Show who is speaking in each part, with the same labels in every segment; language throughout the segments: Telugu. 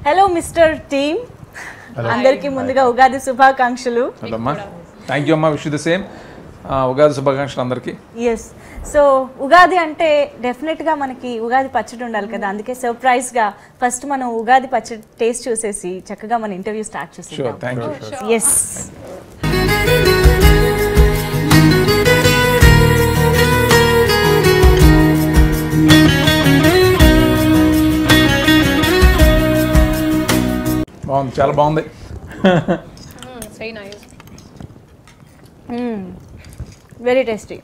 Speaker 1: హలో మిస్టర్ టీమ్ అందరికీ ముందుగా ఉగాది శుభాకాంక్షలు
Speaker 2: హలో అమ్మా థ్యాంక్ యూ అమ్మా విష్ ద సేమ్ ఉగాది శుభాకాంక్షలు అందరికీ
Speaker 1: ఎస్ సో ఉగాది అంటే డెఫినెట్గా మనకి ఉగాది పచ్చడి ఉండాలి కదా అందుకే సర్ప్రైజ్గా ఫస్ట్ మనం ఉగాది పచ్చడి టేస్ట్ చూసేసి చక్కగా మన ఇంటర్వ్యూ స్టార్ట్
Speaker 2: షూర్
Speaker 1: చేసేద్దాం
Speaker 2: థ్యాంక్ యూ
Speaker 1: ఎస్
Speaker 2: బాగుంది చాలా బాగుంది
Speaker 3: It's very nice.
Speaker 1: Very tasty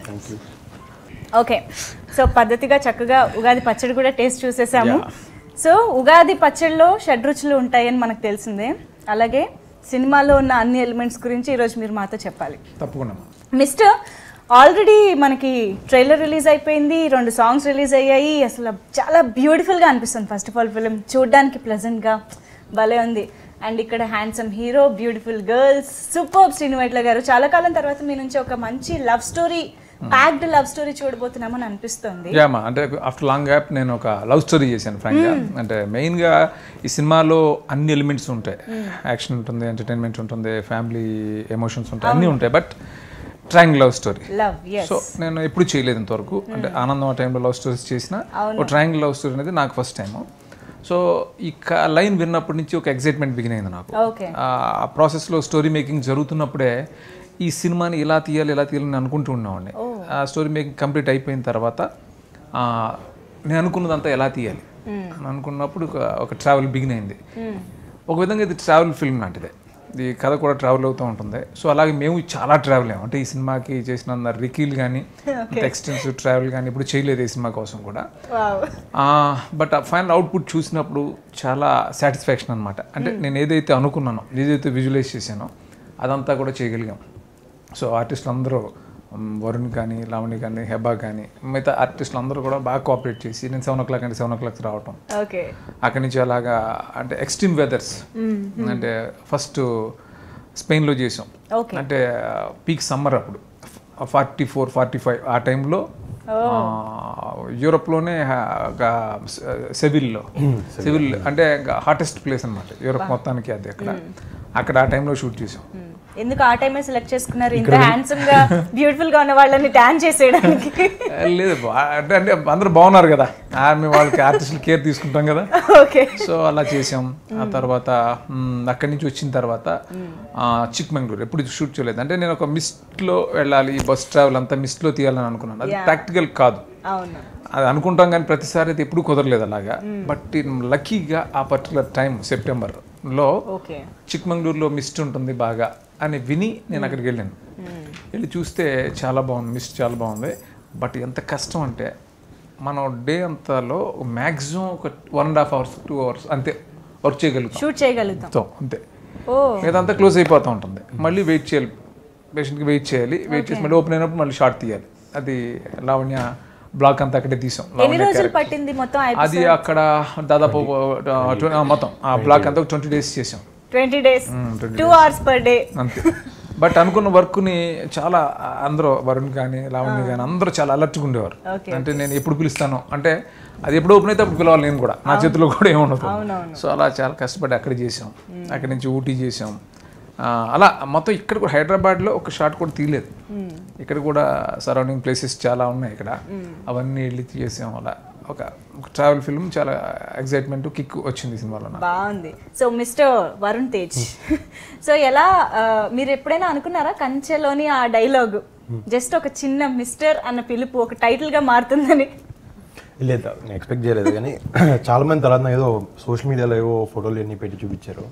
Speaker 1: okay so పద్ధతిగా చక్కగా ఉగాది పచ్చడి కూడా టేస్ట్ చూసేసాము
Speaker 2: Yeah.
Speaker 1: సో ఉగాది పచ్చడిలో షడ్రుచులు ఉంటాయని మనకు తెలిసిందే అలాగే సినిమాలో ఉన్న అన్ని ఎలిమెంట్స్ గురించి ఈరోజు మీరు మాతో చెప్పాలి
Speaker 2: తప్పకుండా అమ్మా.
Speaker 1: మిస్టర్ ఆల్రెడీ మనకి ట్రైలర్ రిలీజ్ అయిపోయింది రెండు సాంగ్స్ రిలీజ్ అయ్యాయి అసలు చాలా బ్యూటిఫుల్గా అనిపిస్తుంది ఫస్ట్ ఆఫ్ ఆల్ ఫిలిం చూడడానికి ప్లెజెంట్గా భలే ఉంది అండ్ ఇక్కడ handsome hero beautiful girls super Srinu Vaitla గారు చాలా కాలం తర్వాత మీ నుంచి ఒక మంచి love story packed love story చూడబోతున్నామని అనిపిస్తుంది
Speaker 2: యా అమ్మా అంటే ఆఫ్టర్ లాంగ్ గ్యాప్ నేను ఒక లవ్ స్టోరీ చేశాను ఫ్రాంక్గా అంటే మెయిన్గా ఈ సినిమాలో అన్ని ఎలిమెంట్స్ ఉంటాయి యాక్షన్ ఉంటుంది ఎంటర్టైన్మెంట్ ఉంటుంది ఫ్యామిలీ ఎమోషన్స్ ఉంటాయి అన్నీ ఉంటాయి but strong love story
Speaker 1: love yes
Speaker 2: so నేను ఎప్పుడు చేయలేదు ఇంతవరకు అంటే ఆనందం ఆ టైంలో లవ్ స్టోరీస్ చేసిన ఒక ట్రయాంగిల్ లవ్ స్టోరీ అనేది నాకు ఫస్ట్ టైం సో ఈ లైన్ విన్నప్పటి నుంచి ఒక ఎగ్జైట్మెంట్ బిగిన్ అయింది నాకు
Speaker 1: ఓకే
Speaker 2: ఆ ప్రాసెస్లో స్టోరీ మేకింగ్ జరుగుతున్నప్పుడే ఈ సినిమాని ఇలా తీయాలి ఇలా తీయాలి అని అనుకుంటూ ఉన్నామండి ఆ స్టోరీ మేకింగ్ కంప్లీట్ అయిపోయిన తర్వాత ఆ, నేను అనుకున్నదంతా ఎలా తీయాలి అని అనుకున్నప్పుడు ఒక ఒక ట్రావెల్ బిగిన్ అయింది ఒక విధంగా ఇది ట్రావెల్ ఫిల్మ్ లాంటిదే ఈ కథ కూడా ట్రావెల్ అవుతూ ఉంటుంది సో అలాగే మేము చాలా ట్రావెల్ అయ్యాం అంటే ఈ సినిమాకి చేసిన రికీల్ కానీ ఎక్స్టెన్సివ్ ట్రావెల్ కానీ ఇప్పుడు చేయలేదు ఈ సినిమా కోసం కూడా బట్ ఫైనల్ అవుట్పుట్ చూసినప్పుడు చాలా సాటిస్ఫాక్షన్ అనమాట అంటే నేను ఏదైతే అనుకున్నానో ఏదైతే విజువలైజ్ చేశానో అదంతా కూడా చేయగలిగాం సో ఆర్టిస్టులు అందరూ మ్, వరుణ్ కానీ లావణి కానీ హెబా కానీ మిగతా ఆర్టిస్టులు అందరూ కూడా బాగా కోఆపరేట్ చేసి నేను సెవెన్ ఓ క్లాక్ అంటే సెవెన్ ఓ క్లాక్ రావటం
Speaker 1: ఓకే
Speaker 2: అక్కడి నుంచి అలాగా అంటే ఎక్స్ట్రీమ్ వెదర్స్ అంటే ఫస్ట్ స్పెయిన్లో చేసాం
Speaker 1: Okay.
Speaker 2: అంటే పీక్ సమ్మర్ అప్పుడు ఫార్టీ ఫోర్ ఫార్టీ ఫైవ్ ఆ టైంలో యూరోప్లోనే సెవిల్లో సెవిల్ అంటే హాటెస్ట్ ప్లేస్ అనమాట యూరోప్ మొత్తానికి అది అక్కడ అక్కడ ఆ టైంలో షూట్ చేసాం
Speaker 1: ఎందుకు ఆ టైమే సెలెక్ట్ చేసుకున్నారు ఇంత హ్యాండ్సమ్ గా బ్యూటిఫుల్ గా ఉన్న వాళ్ళని డాన్స్ చేసేయడానికి
Speaker 2: లేదు బా- అంటే అంటే అందరూ బాగున్నారు కదా ఆర్మీ వాళ్ళకి ఆర్టిస్టులు కేర్ తీసుకుంటాం కదా
Speaker 1: ఓకే
Speaker 2: సో అలా చేసాం ఆ తర్వాత మ్, అక్కడి నుంచి వచ్చిన తర్వాత ఆ, చిక్మంగళూరు ఎప్పుడు షూట్ చేయలేదు అంటే నేను ఒక మిస్ట్లో వెళ్ళాలి బస్ ట్రావెల్ అంతా మిస్ట్లో తీయాలని అనుకున్నాను అది ప్రాక్టికల్ కాదు
Speaker 1: అవును
Speaker 2: అది అనుకుంటాం కానీ ప్రతిసారి అయితే ఎప్పుడు కుదరలేదు అలాగా బట్ లక్కీగా ఆ పర్టికులర్ టైం సెప్టెంబర్లో
Speaker 1: ఓకే
Speaker 2: చిక్మంగళూరులో మిస్ట్ ఉంటుంది బాగా అని విని నేను అక్కడికి వెళ్ళాను వెళ్ళి చూస్తే చాలా బాగుంది మిస్ట్ చాలా బాగుంది బట్ ఎంత కష్టం అంటే మనం డే అంతాలో మ్యాక్సిమం ఒక one and half hours two hours అంతే వర్క్ చేయగలుగుతాం
Speaker 1: షూట్ చేయగలుగుతాం
Speaker 2: మొత్తం అంతే
Speaker 1: ఓ
Speaker 2: ఇదంతా క్లోజ్ అయిపోతూ ఉంటుంది మళ్ళీ వెయిట్ చేయాలి పేషెంట్కి వెయిట్ చేయాలి వెయిట్ చేసి మళ్ళీ ఓపెన్ అయినప్పుడు మళ్ళీ షార్ట్ తీయాలి అది లావణ్య బ్లాక్ అంతా అక్కడే తీసాం
Speaker 1: ఎన్ని
Speaker 2: లావణ్య
Speaker 1: రోజులు
Speaker 2: character.
Speaker 1: పట్టింది మొత్తం
Speaker 2: అది అక్కడ దాదాపు ఆ, tw- ఆ, మొత్తం ఆ బ్లాక్ అంతా ట్వంటీ డేస్ చేసాం
Speaker 1: twenty days two hours per day
Speaker 2: అంతే బట్ అనుకున్న వర్క్ని చాలా అందరూ వరుణ్ కానీ లావణ్య కానీ అందరూ చాలా అలర్ట్గా ఉండేవారు
Speaker 1: Okay,
Speaker 2: అంటే నేను ఎప్పుడు పిలుస్తాను అంటే అది ఎప్పుడు ఓపెన్ అయితే అప్పుడు పిలవాలి నేను కూడా నా చేతిలో కూడా ఏముండదు సో అలా చాలా కష్టపడి అక్కడ చేసాం అక్కడి నుంచి ఊటీ చేసాం ఆ, అలా మొత్తం ఇక్కడ కూడా హైదరాబాద్లో ఒక షాట్ కూడా తీయలేదు ఇక్కడ కూడా సరౌండింగ్ ప్లేసెస్ చాలా ఉన్నాయి ఇక్కడ అవన్నీ వెళ్ళి చేసాం అలా ఒక ట్రావెల్ ఫిల్మ్ చాలా ఎగ్జైట్మెంట్ కిక్ వచ్చింది ఈ సినిమాలో నాకు.
Speaker 1: బాగుంది so Mister Varun Tej so ఎలా ఆ, మీరు ఎప్పుడైనా అనుకున్నారా కంచెలోని ఆ డైలాగ్ జస్ట్ ఒక చిన్న మిస్టర్ అన్న పిలుపు ఒక టైటిల్ గా మారుతుందని
Speaker 4: లేదు నేను ఎక్స్పెక్ట్ చేయలేదు కానీ చాలా మంది తర్వాత నాకు ఏదో సోషల్ మీడియాలో ఏవో ఫోటోలు అన్ని పెట్టి చూపించారు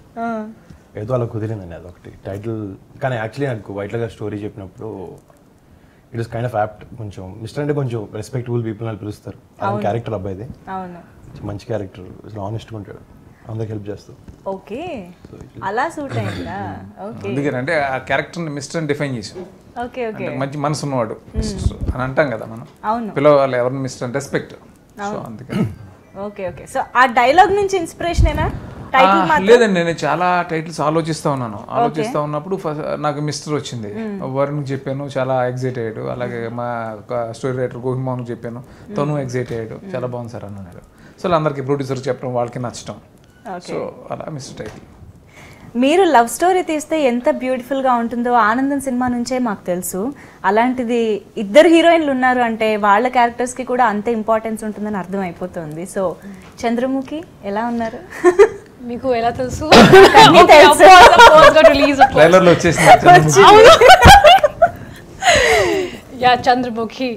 Speaker 4: ఏదో అలా కుదిరిందండి అదొకటి టైటిల్ కానీ యాక్చువల్లీ నాకు వైట్ల గారు స్టోరీ చెప్పినప్పుడు it is kind of apt కొంచెం మిస్టర్ అంటే కొంచెం రెస్పెక్టబుల్ పీపుల్ అని పిలుస్తారు అది క్యారెక్టర్ అబ్బాయిది
Speaker 1: అవును
Speaker 4: మంచి క్యారెక్టర్ ఆనెస్ట్గా ఉంటాడు అందరికి హెల్ప్ చేస్తాడు
Speaker 1: ఓకే అలా సూట్ అయిందా ఓకే
Speaker 2: అందుకని అంటే ఆ క్యారెక్టర్ని మిస్టర్ అని డిఫైన్ చేసాం
Speaker 1: ఓకే ఓకే
Speaker 2: అంటే మంచి మనసు ఉన్నవాడు మిస్టర్ అని అంటాం కదా మనం
Speaker 1: అవును
Speaker 2: పిలవాలి ఎవరిని మిస్టర్ అని రెస్పెక్ట్ సో అందుకని
Speaker 1: ఓకే ఓకే సో ఆ డైలాగ్ నుంచి ఇన్స్పిరేషన్ ఏనా టైటిల్
Speaker 2: ఆ, లేదండి నేను చాలా టైటిల్స్ ఆలోచిస్తా ఉన్నాను ఆలోచిస్తా ఉన్నప్పుడు ఫస్ట్ నాకు మిస్టర్ వచ్చింది వరుణ్కి చెప్పాను చాలా ఎగ్జైట్ అయ్యాడు అలాగే మా స్టోరీ రైటర్ గోహిమోహన్కి చెప్పాను తను ఎగ్జైట్ అయ్యాడు చాలా బాగుంది సార్ అన్నాడు సో అందరికి ప్రొడ్యూసర్ చెప్పడం వాళ్ళకి నచ్చటం సో అలా మిస్టర్ టైటిల్
Speaker 1: మీరు లవ్ స్టోరీ తీస్తే ఎంత బ్యూటిఫుల్గా ఉంటుందో ఆనందం సినిమా నుంచే మాకు తెలుసు అలాంటిది ఇద్దరు హీరోయిన్లు ఉన్నారు అంటే వాళ్ళ క్యారెక్టర్స్కి కూడా అంతే ఇంపార్టెన్స్ ఉంటుందని అర్థం అయిపోతుంది సో చంద్రముఖి ఎలా ఉన్నారు
Speaker 3: మీకు ఎలా తెలుసు
Speaker 1: అన్నీ తెలుసు.
Speaker 3: రిలీజ్
Speaker 2: ట్రైలర్లో వచ్చేసింది
Speaker 3: యా చంద్రముఖి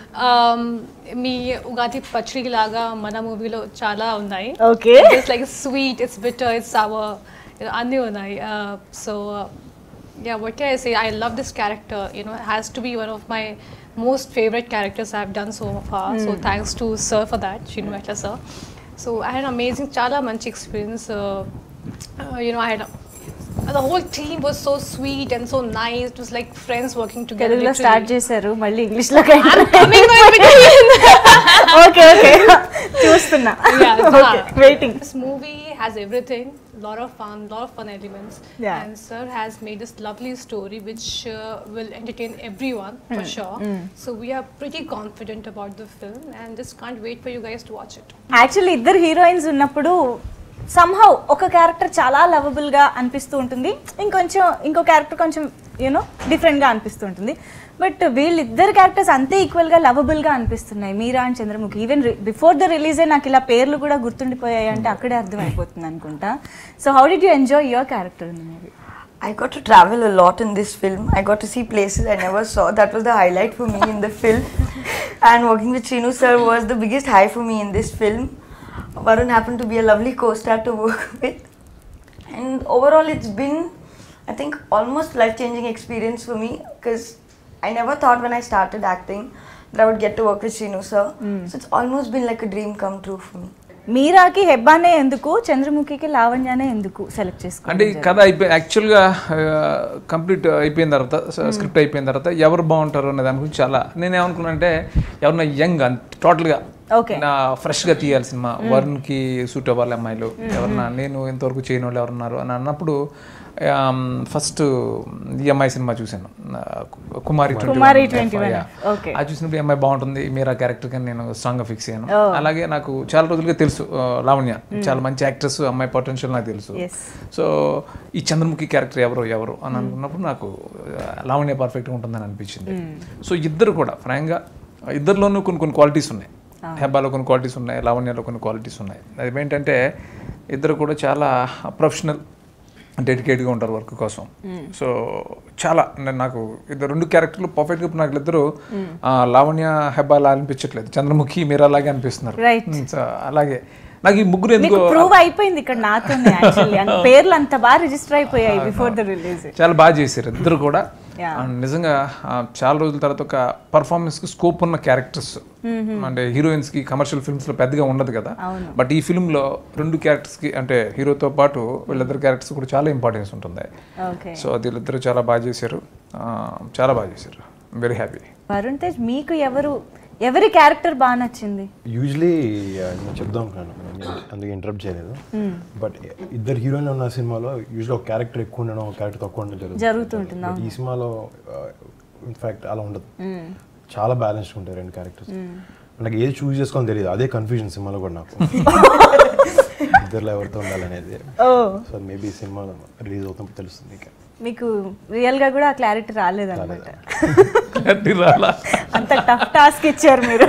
Speaker 3: మీ ఉగాది పచ్చడి లాగా మన మూవీలో చాలా ఉన్నాయి
Speaker 1: okay
Speaker 3: it's like sweet it's bitter it's sour అన్నీ ఉన్నాయి so yeah what can i say i love this character you know it has to be one of my most favorite characters i've done so far so thanks to sir for that shinu Etla sir so i had an amazing chala manchi experience uh, uh, you know i had a, the whole team was so sweet and so nice it was like friends working together
Speaker 1: తెలుగులో
Speaker 3: literally.
Speaker 1: స్టార్ట్ చేశారు మళ్ళీ ఇంగ్లీష్లో
Speaker 3: I'm coming now in between.
Speaker 1: Okay okay చూస్తున్నా
Speaker 3: Yeah,
Speaker 1: okay
Speaker 3: yeah.
Speaker 1: Waiting
Speaker 3: This movie has everything, lot of fun, lot of fun elements,
Speaker 1: Yeah.
Speaker 3: and Sir has made this lovely story which uh, will entertain everyone for sure. So we are pretty confident about the film, and just can't wait for you guys to watch it.
Speaker 1: Actually ఇద్దరు హీరోయిన్స్ ఉన్నప్పుడు సంహౌ ఒక క్యారెక్టర్ చాలా లవబుల్ గా అనిపిస్తూ ఉంటుంది ఇంకొంచెం ఇంకో క్యారెక్టర్ కొంచెం యూనో డిఫరెంట్ గా అనిపిస్తూ ఉంటుంది బట్ వీళ్ళిద్దరు క్యారెక్టర్స్ అంతే ఈక్వల్ గా లవబుల్ గా అనిపిస్తున్నాయి Meera and Chandramukhi even before the రిలీజే నాకు ఇలా పేర్లు కూడా గుర్తుండిపోయాయి అంటే అక్కడే అర్థమైపోతుంది అనుకుంటా so how did you enjoy your character in movie
Speaker 5: I got to travel a lot in this film. I got to see places I never saw. That was the highlight for me in the film. And working with Srinu sir was the biggest high for me in this film. Varun happened to be a lovely co-star to work with. And overall, it's been, I think, almost life-changing experience for me because I never thought when I started acting that I would get to work with Srinu sir. So it's almost been like a dream come true for me.
Speaker 1: మీరాకి హెబ్బానే ఎందుకు చంద్రముఖికి లావణ్యానే ఎందుకు సెలెక్ట్
Speaker 2: అంటే
Speaker 1: చేసుకోండి
Speaker 2: ఈ కథ అయిపోయి యాక్చువల్గా కంప్లీట్ అయిపోయిన తర్వాత స్క్రిప్ట్ అయిపోయిన తర్వాత ఎవరు బాగుంటారు అనే దాని గురించి చాలా నేను ఏమనుకున్నా అంటే ఎవరన్నా యంగ్ టోటల్గా
Speaker 1: Okay.
Speaker 2: నా ఫ్రెష్గా తీయాలి సినిమా వరుణ్కి సూట్ అవ్వాలి అమ్మాయిలు ఎవరన్నా నేను ఇంతవరకు చేయని వాళ్ళు ఎవరున్నారు అని అన్నప్పుడు ఫస్ట్ ఈ అమ్మాయి సినిమా చూశాను ఆ, కుమారి 21,
Speaker 1: కుమారి 21,
Speaker 2: yeah.
Speaker 1: okay.
Speaker 2: అది చూసినప్పుడు ఈ అమ్మాయి బాగుంటుంది మీరా క్యారెక్టర్ కానీ నేను స్ట్రాంగ్గా ఫిక్స్ అయ్యాను అలాగే నాకు చాలా రోజులుగా తెలుసు ఆ, లావణ్య చాలా మంచి యాక్ట్రెస్ అమ్మాయి పొటెన్షియల్ నాకు తెలుసు
Speaker 1: Yes.
Speaker 2: సో ఈ చంద్రముఖి క్యారెక్టర్ ఎవరు ఎవరు అని అనుకున్నప్పుడు నాకు ఆ, లావణ్య పర్ఫెక్ట్గా ఉంటుందని అనిపించింది సో ఇద్దరు కూడా ఫ్రాంక్గా ఇద్దరిలోనూ కొన్ని కొన్ని క్వాలిటీస్ ఉన్నాయి హెబ్బాలో కొన్ని క్వాలిటీస్ ఉన్నాయి లావణ్యలో కొన్ని క్వాలిటీస్ ఉన్నాయి అది ఏంటంటే ఇద్దరు కూడా చాలా ప్రొఫెషనల్ డెడికేట్గా ఉంటారు వర్క్ కోసం సో చాలా అంటే నాకు ఇద్దరు రెండు క్యారెక్టర్లు పర్ఫెక్ట్గా ఇప్పుడు నాకు ఇద్దరు ఆ, లావణ్య హెబ్బా అలా అనిపించట్లేదు చంద్రముఖి మీరు అలాగే అనిపిస్తున్నారు
Speaker 1: Right.
Speaker 2: Mm, సో అలాగే నాకు ఈ ముగ్గురు
Speaker 1: మీకు
Speaker 2: ఎందుకో
Speaker 1: ప్రూవ్ అయిపోయింది ఇక్కడ నాతోనే యాక్చువల్లీ పేర్లు అంత బాగా రిజిస్టర్ అయిపోయాయి బిఫోర్ ద రిలీజ్
Speaker 2: చాలా బాగా చేశారు ఇద్దరు కూడా
Speaker 1: Yeah.
Speaker 2: And నిజంగా ఆ, చాలా రోజుల తర్వాత ఒక పర్ఫార్మెన్స్ కి స్కోప్ ఉన్న క్యారెక్టర్స్ అంటే హీరోయిన్స్ కి కమర్షియల్ ఫిల్మ్స్ లో పెద్దగా ఉండదు కదా బట్ ఈ ఫిల్మ్ లో రెండు క్యారెక్టర్స్ కి అంటే హీరోతో పాటు వీళ్ళిద్దరు క్యారెక్టర్స్ కూడా చాలా ఇంపార్టెన్స్ ఉంటుంది
Speaker 1: ఓకే
Speaker 2: సో వీళ్ళిద్దరు చాలా బాగా చేశారు ఆ, చాలా బాగా చేశారు వెరీ హ్యాపీ
Speaker 1: వరుణ్ తేజ్ మీకు ఎవరు ఎవరి క్యారెక్టర్ బాగా నచ్చింది
Speaker 4: యూజువలీ నేను చెప్దాం అనుకున్నాను నేను అందుకే ఇంటరప్ట్ చేయలేదు బట్ ఇద్దరు హీరోయిన్ ఉన్న సినిమాలో యూజువల్ ఒక క్యారెక్టర్ ఎక్కువ ఉండడం ఒక క్యారెక్టర్ తక్కువ ఉండడం జరుగుతుంది
Speaker 1: జరుగుతుంటుంది,
Speaker 4: But ఈ సినిమాలో ఇన్ఫాక్ట్ అలా ఉండదు చాలా బ్యాలెన్స్డ్ ఉంటాయి రెండు క్యారెక్టర్స్ నాకు ఏది చూస్ చేసుకోవాలని తెలియదు అదే కన్ఫ్యూజన్ సినిమాలో కూడా నాకు ఇద్దరులో ఎవరితో ఉండాలనేది
Speaker 1: ఓ
Speaker 4: సో మేబీ సినిమా రిలీజ్ అవుతున్నప్పుడు తెలుస్తుంది ఇంకా
Speaker 1: మీకు రియల్ గా కూడా ఆ క్లారిటీ రాలేదన్నమాట
Speaker 2: రాలా
Speaker 1: అంత టఫ్ టాస్క్ ఇచ్చారు మీరు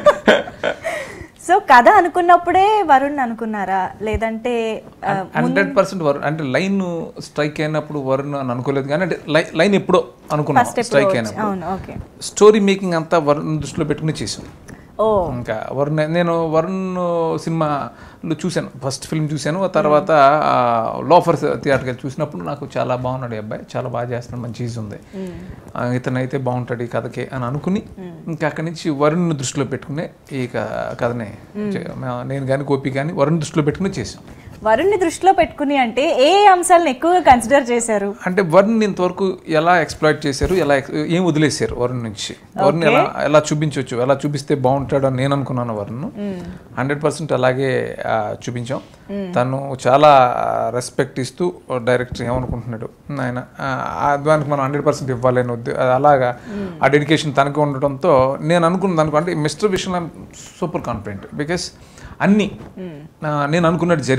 Speaker 1: సో కథ అనుకున్నప్పుడే వరుణ్ అనుకున్నారా లేదంటే ఆ,
Speaker 2: హండ్రెడ్ పర్సెంట్ వరుణ్ అంటే లైన్ స్ట్రైక్ అయినప్పుడు వరుణ్ అని అనుకోలేదు కానీ అంటే లైన్ ఎప్పుడో అనుకున్నాం
Speaker 1: ఫస్ట్
Speaker 2: స్ట్రైక్
Speaker 1: ఎప్పుడు
Speaker 2: అయినప్పుడు
Speaker 1: అవును ఓకే
Speaker 2: స్టోరీ మేకింగ్ అంతా వరుణ్ దృష్టిలో పెట్టుకుని చేసాం
Speaker 1: ఓ
Speaker 2: ఇంకా వరుణ్ నేను వరుణ్ సినిమాలో చూశాను ఫస్ట్ ఫిల్మ్ చూశాను ఆ తర్వాత లోఫర్ థియేటర్కి చూసినప్పుడు నాకు చాలా బాగున్నాడు ఈ అబ్బాయి చాలా బాగా చేస్తున్నాడు మంచి ఈజ్ ఉంది ఆ, ఇతను అయితే బాగుంటాడు ఈ కథకి అని అనుకుని ఇంకా అక్కడి నుంచి వరుణ్ దృష్టిలో పెట్టుకునే ఈ క- కథని చే- మే- నేను కానీ గోపి కానీ వరుణ్ దృష్టిలో పెట్టుకుని చేసాం
Speaker 1: వరుణ్ని దృష్టిలో పెట్టుకుని అంటే ఏ అంశాలను ఎక్కువగా కన్సిడర్ చేశారు
Speaker 2: అంటే వరుణ్ ఇంతవరకు ఎలా ఎక్స్ప్లాయిట్ చేశారు ఎలా ex- ఏం వదిలేశారు వరుణ్ నుంచి వరుణ్ ఎలా ఎలా చూపించవచ్చు ఎలా చూపిస్తే బాగుంటాడు అని నేను అనుకున్నాను వరుణ్ హండ్రెడ్ పర్సెంట్ అలాగే ఆ, చూపించాం తను చాలా రెస్పెక్ట్ ఇస్తూ డైరెక్టర్ ఏమనుకుంటున్నాడు ఆయన ఆ, ఆ దానికి మనం హండ్రెడ్ పర్సెంట్ ఇవ్వాలని ఉద్దే అలాగా ఆ డెడికేషన్ తనకు ఉండటంతో నేను అనుకున్న దానికి అంటే మిస్టర్ విషయంలో సూపర్ కాన్ఫిడెంట్ బికాస్ అన్నీ ఆ, నేను అనుకున్నట్టు జరిగినాయి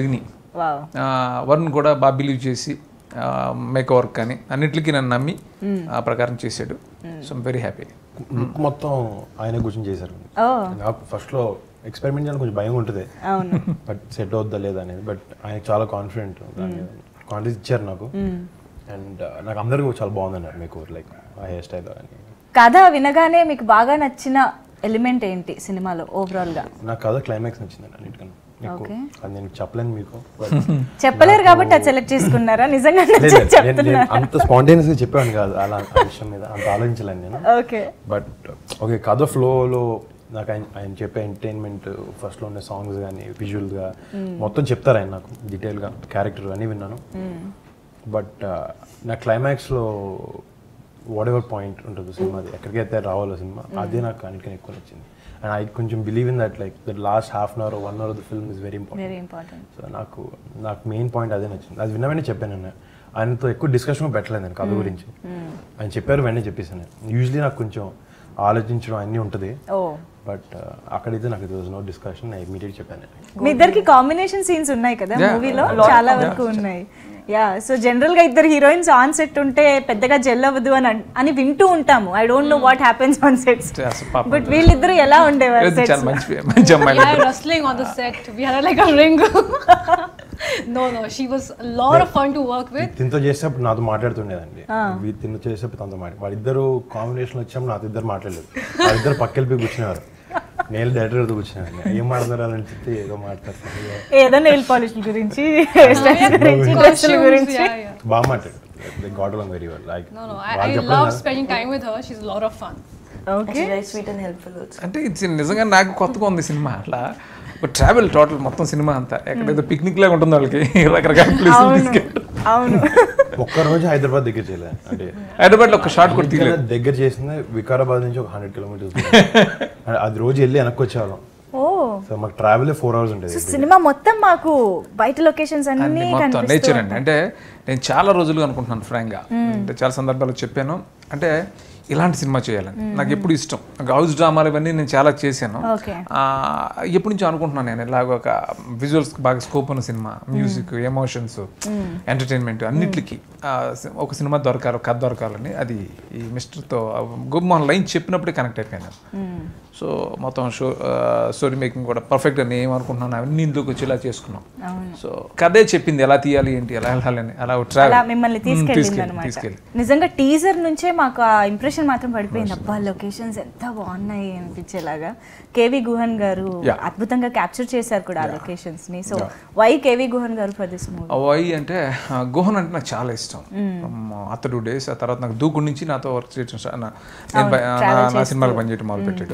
Speaker 1: వావ్
Speaker 2: ఆ, వరుణ్ కూడా బాగా బిలీవ్ చేసి మేక్ వర్క్ అని అన్నిటికీ నన్ను నమ్మి ఆ ప్రకారం చేశాడు సో వెరీ హ్యాపీ
Speaker 4: లుక్ మొత్తం ఆయన కూర్చొని చేశారు
Speaker 1: ఓ
Speaker 4: నాకు ఫస్ట్లో ఎక్స్పెరిమెంట్ చేయాలని కొంచెం భయం ఉంటుంది
Speaker 1: అవును
Speaker 4: బట్ సెట్ అవుద్దా లేదా అనేది బట్ ఆయన చాలా కాన్ఫిడెంట్ కాన్ఫిడెన్స్ ఇచ్చారు నాకు అండ్ నాకు అందరికీ చాలా బాగుందన్నారు మీకు లైక్ ఆ హెయిర్ స్టైల్ అని
Speaker 1: కథ వినగానే మీకు బాగా నచ్చిన ఎలిమెంట్ ఏంటి సినిమాలో ఓవరాల్ గా
Speaker 4: నాకు కథ క్లైమాక్స్ నచ్చిందండి అన్నిటికన్నా ఎక్కువ
Speaker 1: Okay.
Speaker 4: అది నేను చెప్పలేను మీకు but
Speaker 1: చెప్పలేరు కాబట్టి అది సెలెక్ట్ చేసుకున్నారా నిజంగా
Speaker 4: లేదు,
Speaker 1: నచ్చని
Speaker 4: లేదు, నేను- నేను
Speaker 1: చెప్తున్నా
Speaker 4: అంత స్పాంటేనియస్ గా చెప్పాను కాదు అలా ఆ విషయం మీద అంత ఆలోచించలేను నేను
Speaker 1: ఓకే
Speaker 4: బట్ ఓకే కథ ఫ్లోలో నాకు ఆయన ఆయన చెప్పే ఎంటర్టైన్మెంట్ ఫస్ట్లో ఉండే సాంగ్స్ కానీ విజువల్గా మొత్తం చెప్తారు ఆయన నాకు డీటెయిల్గా క్యారెక్టర్ అన్నీ విన్నాను బట్ నా క్లైమాక్స్లో వాట్ ఎవర్ పాయింట్ ఉంటుంది సినిమాది ఎక్కడికైతే రావాలో సినిమా అదే నాకు అన్నిటికన్నా ఎక్కువ నచ్చింది అండ్ ఐ కొంచెం believe in that like that last half an hour one hour the film is very important
Speaker 1: very important
Speaker 4: so నాకు నాకు మెయిన్ పాయింట్ అదే నచ్చింది అది విన్నవన్నీ చెప్పాను నేను ఆయనతో ఎక్కువ డిస్కషన్ పెట్టలేదు నేను కథ గురించి ఆయన చెప్పారు వెంటనే చెప్పేసాను యూజువలీ నాకు కొంచెం ఆలోచించడం అన్నీ ఉంటుంది
Speaker 1: ఓ
Speaker 4: బట్ అక్కడైతే నాకు ఇది నో డిస్కషన్ నేను ఇమీడియట్ చెప్పాను
Speaker 1: మీ ఇద్దరికి కాంబినేషన్ సీన్స్ ఉన్నాయి కదా
Speaker 2: Yeah.
Speaker 1: మూవీలో చాలా వరకు ఉన్నాయి యా సో జనరల్ గా ఇద్దరు హీరోయిన్స్ ఆన్ సెట్ ఉంటే పెద్దగా జెల్ అవ్వదు అని అన్- అని వింటూ ఉంటాము I don't know what happens on sets
Speaker 2: అసలు పాపం
Speaker 1: బట్ వీళ్ళిద్దరు ఎలా ఉండేవారు
Speaker 2: లేదు,
Speaker 1: sets
Speaker 2: చాలా
Speaker 1: లో?
Speaker 2: మంచి మంచి అమ్మాయి
Speaker 3: Yeah, wrestling on the set. We had like a ring. no, no, she was a lot of fun to work with.
Speaker 4: తినతో చేసేటప్పుడు నాతో మాట్లాడుతుండేదండి వీ తిన్న చేసేటప్పుడు తనతో మాట్లాడి వాళ్ళిద్దరు కాంబినేషన్ వచ్చినప్పుడు నాతో ఇద్దరు మాట్లాడలేదు వాళ్ళిద్దరు పక్కకి కూర్చునేవారు నేను డైరెక్టర్తో కూర్చున్నాను ఏం మాట్లాడారు అని చెప్తే ఏదో మాట్లాడుతున్నారు
Speaker 1: ఏదో నెయిల్ పాలిష్ గురించి hair styles గురించి డ్రెస్సుల
Speaker 3: Costumes,
Speaker 1: గురించి
Speaker 3: yeah, yeah.
Speaker 4: బాగా మాట్లాడారు got along very well like
Speaker 3: No, no, I, I love spending time with her. She's a lot of fun.
Speaker 5: And
Speaker 1: okay
Speaker 5: she's very sweet and helpful also.
Speaker 2: అంటే ఇది నిజంగా నాకు కొత్తగా ఉంది సినిమా అట్లా ట్రావెల్ టోటల్ మొత్తం సినిమా అంతా ఎక్కడైతే పిక్నిక్ లాగా ఉంటుంది వాళ్ళకి రకరకాల ప్లేసులు
Speaker 1: అవును
Speaker 2: తీసుకెళ్ళి
Speaker 1: అవును
Speaker 4: ఒక్క రోజు హైదరాబాద్ దగ్గర చేయలేదు అంటే
Speaker 2: హైదరాబాద్లో ఒక షార్ట్ కూడా తీయలేదు
Speaker 4: ఇంకా దగ్గర చేసింది వికారాబాద్ నుంచి ఒక హండ్రెడ్ కిలోమీటర్స్ అది రోజు వెళ్ళి వెనక్కి వచ్చేవాళ్ళం
Speaker 1: ఓ
Speaker 4: సో మాకు ట్రావెల్ ఫోర్ అవర్స్ ఉండేది
Speaker 1: సినిమా మొత్తం మాకు బయట లొకేషన్స్
Speaker 2: అన్ని
Speaker 1: అన్ని
Speaker 2: మొత్తం
Speaker 1: కనిపిస్తూ
Speaker 2: నేచర్ అండి అంటే నేను చాలా రోజులుగా అనుకుంటున్నాను ఫ్రాంక్గా అంటే చాలా సందర్భాల్లో చెప్పాను అంటే ఇలాంటి సినిమా చేయాలని నాకు ఎప్పుడు ఇష్టం హౌస్ డ్రామాలు ఇవన్నీ నేను చాలా చేశాను
Speaker 1: ఓకే
Speaker 2: ఆ, ఎప్పటి నుంచో అనుకుంటున్నాను నేను ఇలాగ ఒక విజువల్స్ బాగా స్కోప్ ఉన్న సినిమా మ్యూజిక్ ఎమోషన్స్ ఎంటర్టైన్మెంట్ అన్నిటికీ ఆ, సి- ఒక సినిమా దొరకాలి కథ దొరకాలని అది ఈ మిస్టర్తో గుమ్మన్ లైన్ చెప్పినప్పుడే కనెక్ట్ అయిపోయాను సో మొత్తం షో స్టోరీ మేకింగ్ కూడా పర్ఫెక్ట్ అని ఏమనుకుంటున్నాను అవన్నీ ఇందులోకి వచ్చి ఇలా చేసుకున్నాం సో కథే చెప్పింది ఎలా తీయాలి ఏంటి ఎలా వెళ్ళాలని అలా
Speaker 1: అలా
Speaker 2: ట్రావెల్
Speaker 1: మిమ్మల్ని తీసుకెళ్ళింది అనమాట
Speaker 2: తీసుకెళ్ళి
Speaker 1: నిజంగా టీజర్ నుంచే మాకు ఆ ఇంప్రెషన్ మాత్రం పడిపోయింది అబ్బా లొకేషన్స్ ఎంత బాగున్నాయి అనిపించేలాగా కేవి గుహన్ గారు
Speaker 2: Yeah.
Speaker 1: అద్భుతంగా క్యాప్చర్ చేశారు కూడా ఆ లొకేషన్స్ ని సో వై కేవి గుహన్ గారు ఫర్ దిస్ మూవీ
Speaker 2: వై అంటే ఆ, గుహన్ అంటే నాకు చాలా ఇష్టం అతడు డేస్ ఆ తర్వాత నాకు దూకుడు నుంచి నాతో వర్క్ చేయడం స్టా- నా- నేను బ- నా- నా సినిమాలు పనిచేయడం మొదలు పెట్టాడు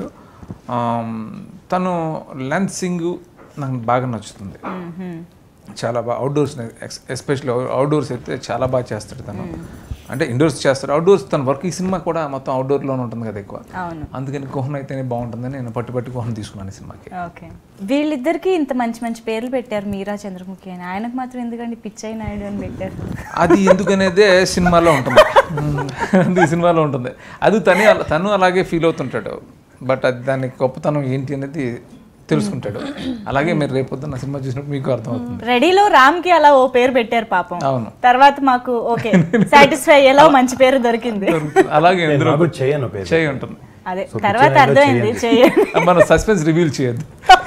Speaker 2: తను లెన్సింగ్ నాకు బాగా నచ్చుతుంది చాలా బాగా అవుట్డోర్స్ ఎస్పెషల్లీ అవుట్డోర్స్ అయితే చాలా బాగా చేస్తాడు తను అంటే ఇండోర్స్ చేస్తాడు అవుట్డోర్స్ తన వర్క్ ఈ సినిమా కూడా మొత్తం అవుట్డోర్లోనే ఉంటుంది కదా ఎక్కువ
Speaker 1: అవును
Speaker 2: అందుకని గుహన్ అయితేనే బాగుంటుందని నేను పట్టు పట్టి గుహన్ తీసుకున్నాను ఈ సినిమాకి
Speaker 1: ఓకే వీళ్ళిద్దరికి ఇంత మంచి మంచి పేర్లు పెట్టారు మీరా చంద్రముఖి అని ఆయనకు మాత్రం ఎందుకండి పిచ్చయ్య నాయుడు అని పెట్టారు
Speaker 2: అది ఎందుకనేదే సినిమాలో ఉంటుంది అది సినిమాలో ఉంటుంది అది తనే అలా- తను అలాగే ఫీల్ అవుతుంటాడు బట్ అది దాని గొప్పతనం ఏంటి అనేది తెలుసుకుంటాడు అలాగే మీరు రేపొద్దున నా సినిమా చూసినప్పుడు మీకు అర్థమవుతుంది
Speaker 1: రెడీలో రామ్ కి అలా ఓ పేరు పెట్టారు పాపం
Speaker 2: అవును.
Speaker 1: తర్వాత మాకు ఓకే సాటిస్ఫై అయ్యేలా ఓ మంచి పేరు దొరికింది
Speaker 2: అలాగే ఇందులో
Speaker 4: నాకు చేయను పేరు
Speaker 2: చేయి ఉంటుంది
Speaker 1: అదే
Speaker 4: So,
Speaker 1: తర్వాత
Speaker 4: పిచ్చయ్య నాయుడు
Speaker 1: అర్థమైంది చేయండి
Speaker 2: మన సస్పెన్స్ రివీల్ చేయొద్దు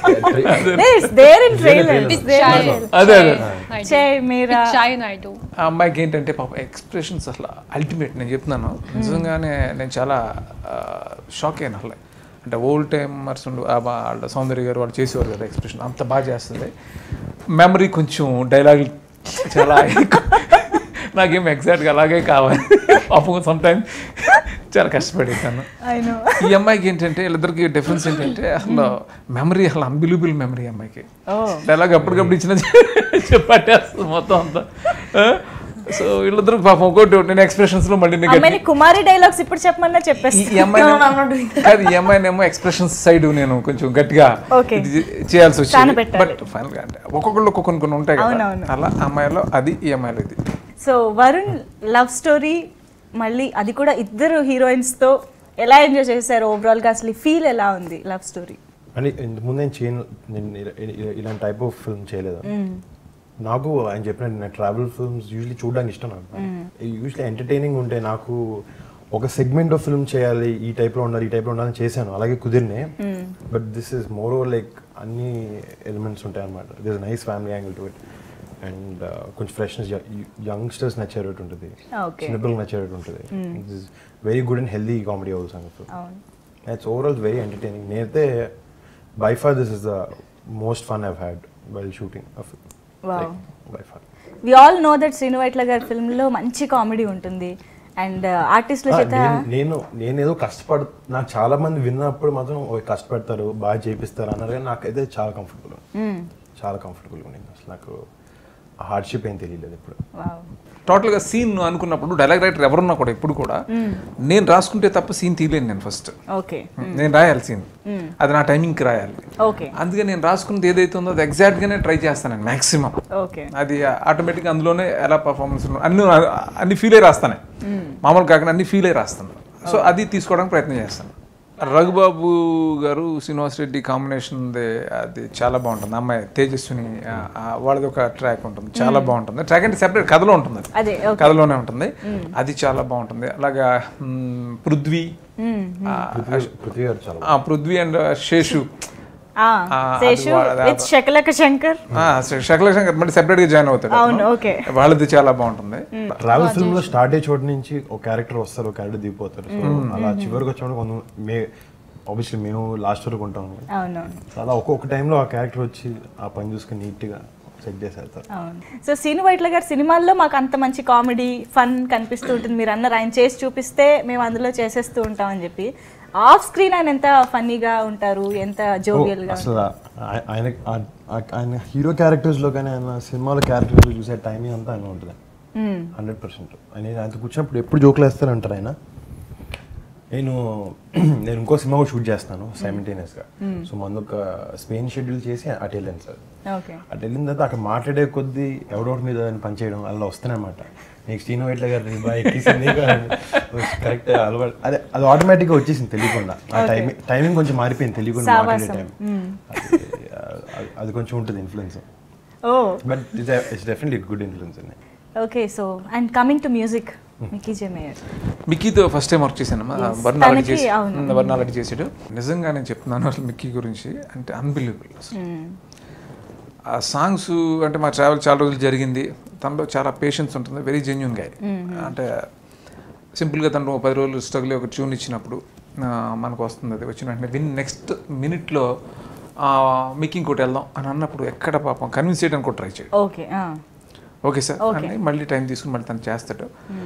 Speaker 1: దేర్ ఇన్ ట్రైలర్
Speaker 3: Chai.
Speaker 2: అదే అదే
Speaker 3: Naidu.
Speaker 1: చేయి మీరా
Speaker 3: Chai Naidu.
Speaker 2: ఆ అమ్మాయికి ఏంటంటే పాప ఎక్స్ప్రెషన్స్ అసలు అల్టిమేట్ నేను చెప్తున్నాను నిజంగానే నేను చాలా షాక్ అయిన అసలు అంటే ఓల్డ్ టైమర్స్ ఉండు ఆ వా- వాళ్ళ సౌందర్య గారు వాళ్ళు చేసేవారు కదా ఎక్స్ప్రెషన్ అంత బాగా చేస్తుంది మెమరీ కొంచెం డైలాగ్ చాలా ఎక్కువ. నాకేం ఎగ్జాక్ట్గా అలాగే కావాలి పాపం సమ్ టైమ్ చాలా కష్టపడేదాను
Speaker 1: అయినో
Speaker 2: ఈ అమ్మాయికి ఏంటంటే వీళ్ళిద్దరికి డిఫరెన్స్ ఏంటంటే అసలు మెమరీ అసలు అన్బిలీబుల్ మెమరీ అమ్మాయికి
Speaker 1: ఓ
Speaker 2: డైలాగ్ అప్పటికప్పుడు ఇచ్చిన చెప్పట్టేస్తుంది మొత్తం అంతా సో వీళ్ళిద్దరు పాపం ఒకటి నేను ఎక్స్ప్రెషన్స్ లో మళ్ళీ నేను
Speaker 1: అమ్మాయిని కుమారి డైలాగ్స్ ఇప్పుడు చెప్పమన్నా
Speaker 2: ఈ-
Speaker 1: చెప్పేసి
Speaker 2: ఈ అమ్మాయి కాదు ఈ అమ్మాయినేమో ఎక్స్ప్రెషన్స్ సైడ్ నేను కొంచెం గట్టిగా
Speaker 1: Okay.
Speaker 2: ఇది చేయాల్సి
Speaker 1: చాలా
Speaker 2: వచ్చింది
Speaker 1: పెట్టాలి.
Speaker 2: బట్ ఫైనల్ గా అంటే ఒక్కొక్కళ్ళు ఒక్కొక్క కొన్ని ఉంటాయి కదా
Speaker 1: అవునవును.
Speaker 2: అలా అమ్మాయిలో అది ఈ అమ్మాయిలో ఇది
Speaker 1: సో వరుణ్ లవ్ స్టోరీ మళ్ళీ అది కూడా ఇద్దరు హీరోయిన్స్ తో ఎలా ఎంజాయ్ చేశారు ఓవరాల్ గా అసలు ఫీల్ ఎలా ఉంది లవ్ స్టోరీ
Speaker 4: అంటే ఇంతకుముందు నేను చేయను నేను ఇలా- ఇలా- ఇలాంటి టైప్ ఆఫ్ ఫిల్మ్ చేయలేదు నాకు ఆయన చెప్పినట్టు నేను ట్రావెల్ ఫిల్మ్స్ యూజువలీ చూడడానికి ఇష్టం నాకు యూజువలీ ఎంటర్టైనింగ్ ఉంటే నాకు ఒక సెగ్మెంట్ ఆఫ్ ఫిల్మ్ చేయాలి ఈ టైప్లో ఉండాలి ఈ టైప్లో ఉండాలని చేశాను అలాగే కుదిరినే but this is more over like అన్ని ఎలిమెంట్స్ ఉంటాయి అనమాట this nice family angle to it and కొంచెం ఫ్రెష్నెస్ యంగ్స్టర్స్ నచ్చేటట్టు ఉంటుంది
Speaker 1: Okay.
Speaker 4: చిన్నపిల్లలు నచ్చేటట్టు ఉంటుంది this very good and healthy comedy అవుతుంది సంగతి
Speaker 1: అవును
Speaker 4: ఇట్స్ ఓవరాల్ వెరీ ఎంటర్టైనింగ్ నేనైతే by far this is the most fun I've had well shooting
Speaker 1: Wow.
Speaker 4: By far
Speaker 1: we all know that Srinu Vaitla గారి ఫిల్మ్ లో మంచి కామెడీ ఉంటుంది అండ్ ఆర్టిస్ట్ల చేత
Speaker 4: నేను నేను ఏదో కష్టపడ నాకు చాలా మంది విన్నప్పుడు మాత్రం "ఓ, కష్టపడతారు బాగా చేపిస్తారు అన్నారు కానీ నాకైతే చాలా కంఫర్టబుల్ చాలా కంఫర్టబుల్ ఉంది అసలు నాకు హార్డ్షిప్ ఏం తెలియలేదు ఇప్పుడు
Speaker 1: వావ్
Speaker 2: టోటల్గా సీన్ అనుకున్నప్పుడు డైలాగ్ రైటర్ ఎవరున్నా కూడా ఎప్పుడు కూడా నేను రాసుకుంటే తప్ప సీన్ తీయలేను నేను ఫస్ట్
Speaker 1: ఓకే
Speaker 2: నేను రాయాలి సీన్ అది నా టైమింగ్కి రాయాలి
Speaker 1: ఓకే
Speaker 2: అందుకే నేను రాసుకున్నది ఏదైతే ఉందో అది ఎగ్జాక్ట్గానే ట్రై చేస్తాను నేను మ్యాక్సిమం
Speaker 1: ఓకే
Speaker 2: అది ఆటోమేటిక్గా అందులోనే ఎలా పర్ఫార్మెన్స్ అన్ని అన్ని ఫీల్ అయ్యి రాస్తానే మామూలు కాకుండా అన్ని ఫీల్ అయ్యి రాస్తాను సో అది తీసుకోవడానికి ప్రయత్నం చేస్తాను రఘుబాబు గారు శ్రీనివాస్ రెడ్డి కాంబినేషన్ అది చాలా బాగుంటుంది అమ్మాయి తేజస్విని ఆ, ఆ, వాళ్ళది ఒక ట్రాక్ ఉంటుంది చాలా బాగుంటుంది ట్రాక్ అంటే సెపరేట్ కథలో ఉంటుంది అది.
Speaker 1: అదే ఓకే
Speaker 2: కథలోనే ఉంటుంది అది చాలా బాగుంటుంది అలాగా మ్, పృథ్వీ ఆ,
Speaker 4: పృథ్వీ గారు చాలా
Speaker 2: ఆ, పృథ్వీ అండ్ శేషు ఆ, అది
Speaker 1: శేషు
Speaker 2: వాళ్ళ-
Speaker 1: విత్ శకలక శంకర్
Speaker 2: శకల శంకర్ మళ్ళీ సెపరేట్ గా జాయిన్ అవుతాడు
Speaker 1: అవును,
Speaker 2: అతను.
Speaker 1: ఓకే.
Speaker 2: వాళ్ళది చాలా బాగుంటుంది
Speaker 4: ట్రావెల్ ఫిల్మ్ లో స్టార్ట్ అయ్యే చోటు నుంచి ఒక క్యారెక్టర్ వస్తారు ఒక క్యారెక్టర్ దిగిపోతారు సో అలా చివరికి వచ్చినప్పుడు కొంత మే ఆబ్వియస్లీ మేము లాస్ట్ వరకు ఉంటాం
Speaker 1: అవునవును
Speaker 4: సో అలా ఒక్కొక్క టైంలో ఆ క్యారెక్టర్ వచ్చి ఆ పని చూసుకుని నీట్ గా సెట్ చేసేస్తారు
Speaker 1: అవును సో శ్రీను వైట్ల గారి సినిమాల్లో మాకు అంత మంచి కామెడీ ఫన్ కనిపిస్తూ ఉంటుంది మీరు అన్నారు ఆయన చేసి చూపిస్తే మేము అందులో చేసేస్తూ ఉంటామని చెప్పి ఆఫ్ స్క్రీన్ ఆయన ఎంత ఫన్నీగా ఉంటారు ఎంత జోవియల్ గా
Speaker 4: అసలు ఆ- ఆయన ఆ- ఆ- ఆయన హీరో క్యారెక్టర్స్ లో కానీ ఆయన సినిమాలో క్యారెక్టర్స్ చూసే టైమింగ్ అంతా ఆయన ఉంటుంది హండ్రెడ్ పర్సెంట్ ఆయన ఆయనతో కూర్చున్నప్పుడు ఎప్పుడు జోకులు వేస్తారంటారు ఆయన నేను నేను ఇంకో సినిమా కూడా షూట్ చేస్తాను సైమిల్టేనియస్ గా సో మందు ఒక స్పెయిన్ షెడ్యూల్ చేసి అటు వెళ్ళాను సార్
Speaker 1: ఓకే
Speaker 4: అటు వెళ్ళిన తర్వాత అక్కడ మాట్లాడే కొద్దీ ఎవడోటి మీద పనిచేయడం అలా వస్తానమాట నెక్స్ట్ ఈనో ఇట్లా గారు బాగా ఎక్కిసింది కరెక్ట్ అలవాటు అదే అది ఆటోమేటిక్గా వచ్చేసింది తెలియకుండా ఆ టైమింగ్ టైమింగ్ కొంచెం మారిపోయింది తెలియకుండా మాట్లాడే
Speaker 1: సావాసం.
Speaker 4: టైం అది కొంచెం ఉంటుంది influence
Speaker 1: oh
Speaker 4: but it's definitely good influence అండి
Speaker 1: okay so and coming to music Mickey J Meyer
Speaker 2: మిక్కీతో ఫస్ట్ టైం వర్క్ చేశాను
Speaker 1: Yes.
Speaker 2: వర్ణాలకి
Speaker 1: తనకి,
Speaker 2: చేసి
Speaker 1: అవును.
Speaker 2: వర్ణాలకి చేసాడు నిజంగా నేను చెప్తున్నాను అసలు మిక్కీ గురించి అంటే అన్బిలీవబుల్ అసలు ఆ సాంగ్స్ అంటే మా ట్రావెల్ చాలా రోజులు జరిగింది తనలో చాలా పేషెన్స్ ఉంటుంది వెరీ జెన్యున్ గా అంటే సింపుల్గా తను ఒక పది రోజులు స్ట్రగుల్ ఒక ట్యూన్ ఇచ్చినప్పుడు ఆ, మనకు వస్తుంది అది వచ్చిన వెంటనే విన్ నెక్స్ట్ మినిట్లో మీకు ఇంకోటి వెళ్దాం అని అన్నప్పుడు ఎక్కడ పాపం కన్విన్స్ చేయడానికి కూడా ట్రై చేయడు
Speaker 1: ఓకే
Speaker 2: ఓకే సార్ అని మళ్ళీ టైం తీసుకుని మళ్ళీ తను చేస్తాడు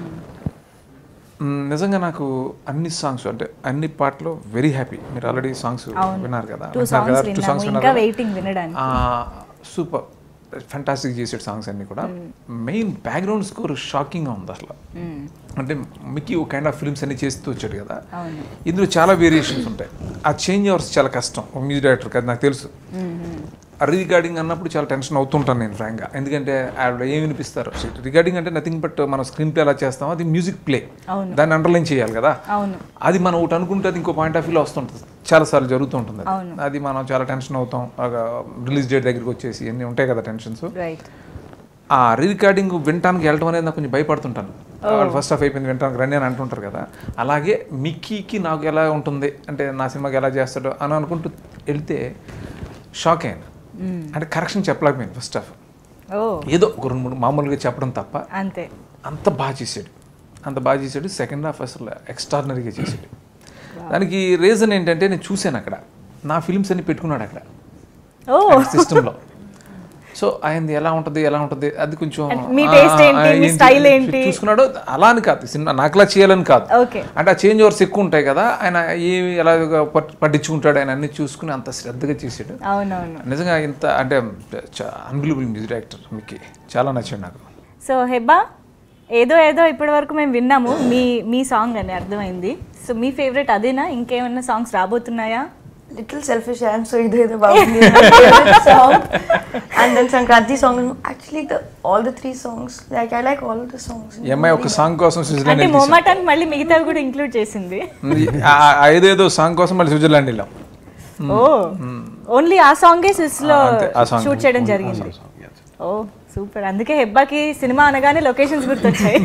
Speaker 2: మ్, నిజంగా నాకు అన్ని సాంగ్స్ అంటే అన్ని పాటలు వెరీ హ్యాపీ మీరు ఆల్రెడీ సాంగ్స్ విన్నారు కదా
Speaker 1: టూ
Speaker 2: విన్నారు కదా?
Speaker 1: సాంగ్స్
Speaker 2: Two songs
Speaker 1: విన్నాము
Speaker 2: విన్నారు
Speaker 1: ఇంకా
Speaker 2: కదా?
Speaker 1: వెయిటింగ్ వినడానికి
Speaker 2: సూపర్ ఫంటాస్టిక్ చేసే సాంగ్స్ అన్ని కూడా మెయిన్ బ్యాక్గ్రౌండ్ స్కోర్ షాకింగ్గా ఉంది అసలు అంటే మిక్కీ ఒక కైండ్ ఆఫ్ ఫిల్మ్స్ అన్ని చేస్తూ వచ్చాడు కదా
Speaker 1: అవును
Speaker 2: ఇందులో చాలా వేరియేషన్స్ ఉంటాయి ఆ చేంజ్ అవర్స్ చాలా కష్టం ఒక మ్యూజిక్ డైరెక్టర్ కదా నాకు తెలుసు రికార్డింగ్ అన్నప్పుడు చాలా టెన్షన్ అవుతుంటాను నేను ఫ్రాంక్గా ఎందుకంటే ఆవిడ ఏం వినిపిస్తారు రికార్డింగ్ అంటే నథింగ్ బట్ మనం స్క్రీన్ ప్లే ఎలా చేస్తామో అది మ్యూజిక్ ప్లే
Speaker 1: అవును.
Speaker 2: దాన్ని అండర్లైన్ చేయాలి కదా
Speaker 1: అవును
Speaker 2: అది మనం ఒకటి అనుకుంటే అది ఇంకో పాయింట్ ఆఫ్ వ్యూలో వస్తుంటుంది చాలా సార్లు జరుగుతూ ఉంటుంది అది.
Speaker 1: అవును.
Speaker 2: అది మనం చాలా టెన్షన్ అవుతాం రిలీజ్ డేట్ దగ్గరికి వచ్చేసి అన్నీ ఉంటాయి కదా టెన్షన్స్
Speaker 1: రైట్
Speaker 2: ఆ రికార్డింగ్ వినటానికి వెళ్ళటం అనేది నాకు కొంచెం భయపడుతుంటాను వాళ్ళు ఫస్ట్ హాఫ్ అయిపోయింది వినటానికి రండి అని అంటుంటారు కదా అలాగే మిక్కీకి నాకు ఎలా ఉంటుంది అంటే నా సినిమాకి ఎలా చేస్తాడో అని అనుకుంటూ వెళ్తే షాక్ అయ్యాను అంటే కరెక్షన్ చెప్పలేకపోయింది ఫస్ట్ హాఫ్
Speaker 1: ఓ
Speaker 2: ఏదో ఒక రెండు మూడు మామూలుగా చెప్పడం తప్ప
Speaker 1: అంతే
Speaker 2: అంత బాగా చేసాడు అంత బాగా చేసాడు సెకండ్ హాఫ్ అసలు ఎక్స్ట్రాడినరీగా చేసాడు దానికి రీజన్ ఏంటంటే నేను చూశాను అక్కడ నా ఫిల్మ్స్ అన్ని పెట్టుకున్నాడు అక్కడ
Speaker 1: ఓ
Speaker 2: సిస్టంలో సో ఆయనది ఎలా ఉంటుంది ఎలా ఉంటుంది అది కొంచెం
Speaker 1: And మీ
Speaker 2: ఆ,
Speaker 1: taste
Speaker 2: ఆ,
Speaker 1: ఏంటి, మీ
Speaker 2: ఏంటి,
Speaker 1: style ఏంటి?
Speaker 2: చూసుకున్నాడు అలా అని కాదు సినిమా నాకులా చేయాలని కాదు
Speaker 1: ఓకే
Speaker 2: అంటే ఆ చేంజ్ ఓవర్స్ ఎక్కువ ఉంటాయి కదా ఆయన ఏమి ఎలా పట్- పట్టించుకుంటాడు ఆయన అన్ని చూసుకుని అంత శ్రద్ధగా చేసాడు
Speaker 1: అవునవును
Speaker 2: నిజంగా ఇంత అంటే అన్బిలీబుల్ మ్యూజిక్ డైరెక్టర్ మీకు చాలా నచ్చాడు నాకు
Speaker 1: సో హెబ్బా ఏదో ఏదో ఇప్పటి వరకు మేము విన్నాము మీ మీ సాంగ్ అని అర్థమైంది సో మీ ఫేవరెట్ అదేనా ఇంకేమైనా సాంగ్స్ రాబోతున్నాయా
Speaker 5: Little selfish I am, so either the Babuni is my favorite song, and then Sankranti song. is- Actually, the all the three songs, like I like all the songs.
Speaker 2: ఈ అమ్మాయి ఒక సాంగ్ కోసం స్విట్జర్లాండ్
Speaker 1: అంటే
Speaker 2: వెళ్ళి తీసాం.
Speaker 1: మొమాటానికి మళ్ళీ మిగతావి కూడా ఇంక్లూడ్ చేసింది
Speaker 2: ఆ- ఆ ఐదేదో సాంగ్ కోసం మళ్ళీ స్విట్జర్లాండ్ వెళ్ళాం
Speaker 1: ఓ ఓన్లీ ఆ సాంగే స్విస్ లో
Speaker 2: ఆ, అంతే, ఆ song.
Speaker 1: షూట్ చేయడం జరిగింది ఓ సూపర్ అందుకే హెబ్బాకి సినిమా అనగానే లొకేషన్స్ గుర్తొచ్చాయి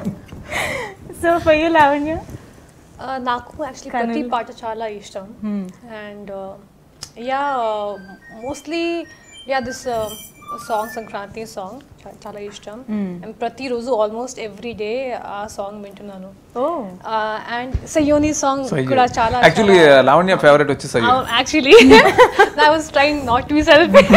Speaker 1: so for you Lavanya
Speaker 3: Uh, నాకు యాక్చువల్లీ ప్రతి పాట చాలా ఇష్టం and yeah mostly yeah this song Sankranti song చాలా ఇష్టం అండ్ ప్రతిరోజు ఆల్మోస్ట్ ఎవ్రీ డే ఆ సాంగ్ వింటున్నాను
Speaker 1: ఓ
Speaker 3: అండ్ సయోని సాంగ్ కూడా చాలా
Speaker 2: యాక్చువల్లీ లావణ్య ఫేవరెట్ వచ్చి సయ్యో
Speaker 3: actually I was trying not to be selfish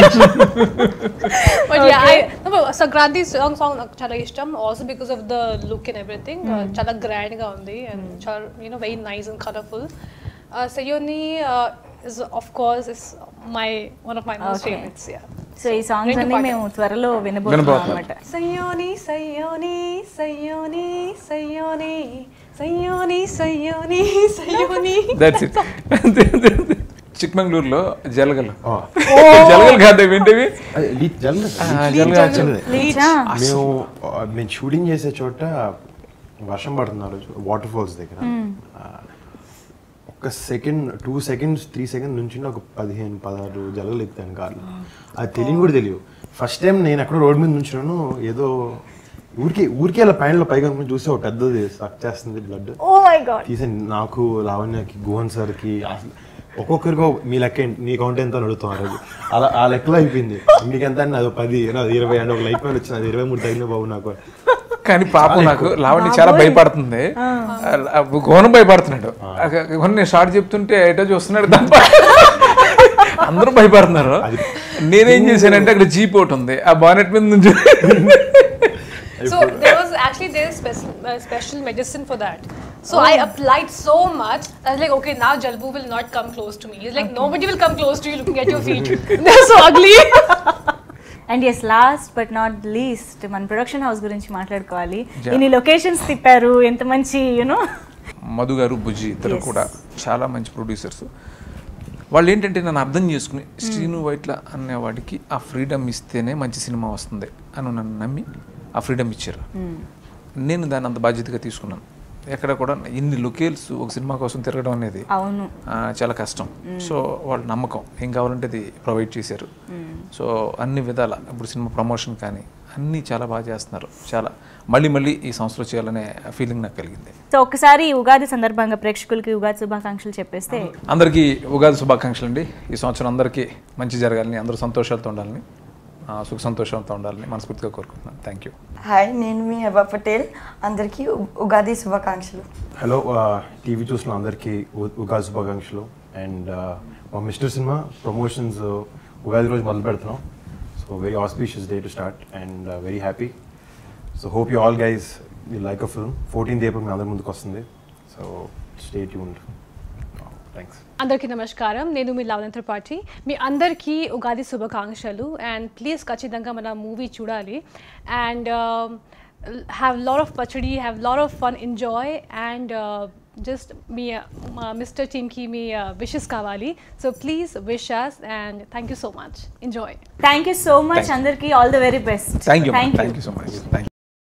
Speaker 3: but yeah I Sankranti song song నాకు చాలా ఇష్టం also because of the look and everything చాలా గ్రాండ్ గా ఉంది అండ్ చాలా you know very nice and colourful Sayoni is of course is my one of my most
Speaker 1: Okay.
Speaker 3: Favourites yeah
Speaker 1: so ఈ సాంగ్స్ అన్ని మేము త్వరలో వినబోతున్నాం
Speaker 2: వినబోతున్నాం.
Speaker 1: అనమాట
Speaker 3: సయోని సయోని సయోని సయోని సయోని సయోని సయోని
Speaker 2: దట్స్ ఇట్ చిక్మంగళూరులో జలగలు
Speaker 4: Oh.
Speaker 2: జలగలు కాదు వింటేవి
Speaker 4: అది లీడ్ జల్ది
Speaker 2: ఆ, జలగలు
Speaker 4: జల్ది.
Speaker 1: లీచా
Speaker 4: మేము ఆ, మేము షూటింగ్ చేసే చోట వర్షం పడుతుంది ఆ రోజు వాటర్ ఫాల్స్ దగ్గర ఆ, ఒక second two seconds three second నుంచి ఒక పదిహేను పదహారు జలగలు ఎక్కుతాను కార్లు అది తెలియని కూడా తెలియదు ఫస్ట్ టైం నేను ఎక్కడో రోడ్ మీద నుంచున్నాను ఏదో ఊరికి ఊరికి అలా పైన పైగా అనుకుని చూస్తే ఒక పెద్దది సక్ చేస్తుంది బ్లడ్
Speaker 1: ఓ మై గాడ్
Speaker 4: తీసే నాకు లావణ్యకి గుహన్ సార్కి అసలు ఒక్కొక్కరికి మీ లెక్క ఏంటి నీ కౌంట్ ఎంత అని అడుగుతాం ఆ రోజు అలా ఆ లెక్కలో అయిపోయింది మీకు ఎంత అని అది పది అది ఇరవై అంటే ఒక లైట్ మ్యాన్ వచ్చింది అది ఇరవై మూడు తగిలిన బాబు నాకు
Speaker 2: కానీ పాపం నాకు లావణ్య చాలా భయపడుతుంది గోనం భయపడుతున్నాడు గోనం నేను షార్ట్ చెప్తుంటే ఎటో చూస్తున్నాడు తప్ప అందరూ భయపడుతున్నారు నేనేం చేశానంటే అక్కడ జీప్ ఒకటి ఉంది ఆ బానెట్ మీద నుంచి
Speaker 3: So there was actually there is special, uh, special medicine for that. So I applied so much. I was like, okay, now Jalbu will not come close to me. It's like nobody will come close to you looking at your feet. They're so ugly.
Speaker 1: And yes last but not least మన ప్రొడక్షన్ హౌస్ గురించి మాట్లాడుకోవాలి
Speaker 2: Yeah.
Speaker 1: ఇన్ని లొకేషన్స్ తిప్పారు ఎంత మంచి యూనో
Speaker 2: మధు గారు బుజ్జి ఇద్దరు
Speaker 1: Yes.
Speaker 2: కూడా చాలా మంచి ప్రొడ్యూసర్స్ వాళ్ళు ఏంటంటే నన్ను అర్థం చేసుకుని శ్రీను వైట్ల అనేవాడికి ఆ ఫ్రీడమ్ ఇస్తేనే మంచి సినిమా వస్తుంది అని నన్ను నమ్మి ఆ ఫ్రీడమ్ ఇచ్చారు నేను దాన్ని అంత బాధ్యతగా తీసుకున్నాను ఎక్కడ కూడా ఇన్ని లొకేల్స్ ఒక సినిమా కోసం తిరగడం అనేది
Speaker 1: అవును
Speaker 2: ఆ, చాలా కష్టం సో వాళ్ళ నమ్మకం ఏం కావాలంటే అది ప్రొవైడ్ చేశారు సో అన్ని విధాల ఇప్పుడు సినిమా ప్రమోషన్ కానీ అన్నీ చాలా బాగా చేస్తున్నారు చాలా మళ్ళీ మళ్ళీ ఈ సంవత్సరం చేయాలనే ఫీలింగ్ నాకు కలిగింది
Speaker 1: సో ఒక్కసారి ఈ ఉగాది సందర్భంగా ప్రేక్షకులకి ఉగాది శుభాకాంక్షలు చెప్పేస్తే
Speaker 2: అందరికీ ఉగాది శుభాకాంక్షలు అండి ఈ సంవత్సరం అందరికీ మంచి జరగాలని అందరూ సంతోషాలతో ఉండాలని ఆ, సుఖ సంతోషంతో ఉండాలని మనస్ఫూర్తిగా కోరుకుంటున్నాను థ్యాంక్ యూ
Speaker 5: హాయ్ నేను మీ హెబా పటేల్ అందరికీ ఉ- ఉగాది శుభాకాంక్షలు
Speaker 4: హలో టీవీ చూసిన అందరికీ ఉ- ఉగాది శుభాకాంక్షలు అండ్ మా మిస్టర్ సినిమా ప్రమోషన్స్ ఉగాది రోజు మొదలు పెడుతున్నాం so very auspicious day to start and very happy so hope you all guys you like a film fourteenth April మీ అందరి ముందుకు వస్తుంది సో స్టే ట్యూన్డ్ థ్యాంక్స్
Speaker 3: అందరికీ నమస్కారం నేను మీ లవణ త్రిపాఠి మీ అందరికీ ఉగాది శుభాకాంక్షలు అండ్ ప్లీజ్ ఖచ్చితంగా మన మూవీ చూడాలి and have lot of pachadi have lot of fun enjoy and just మీ మిస్టర్ టీమ్కి మీ విషెస్ కావాలి so please wish us and thank you so much enjoy
Speaker 1: thank you so much అందరికీ all the very best
Speaker 2: thank you thank you so much thank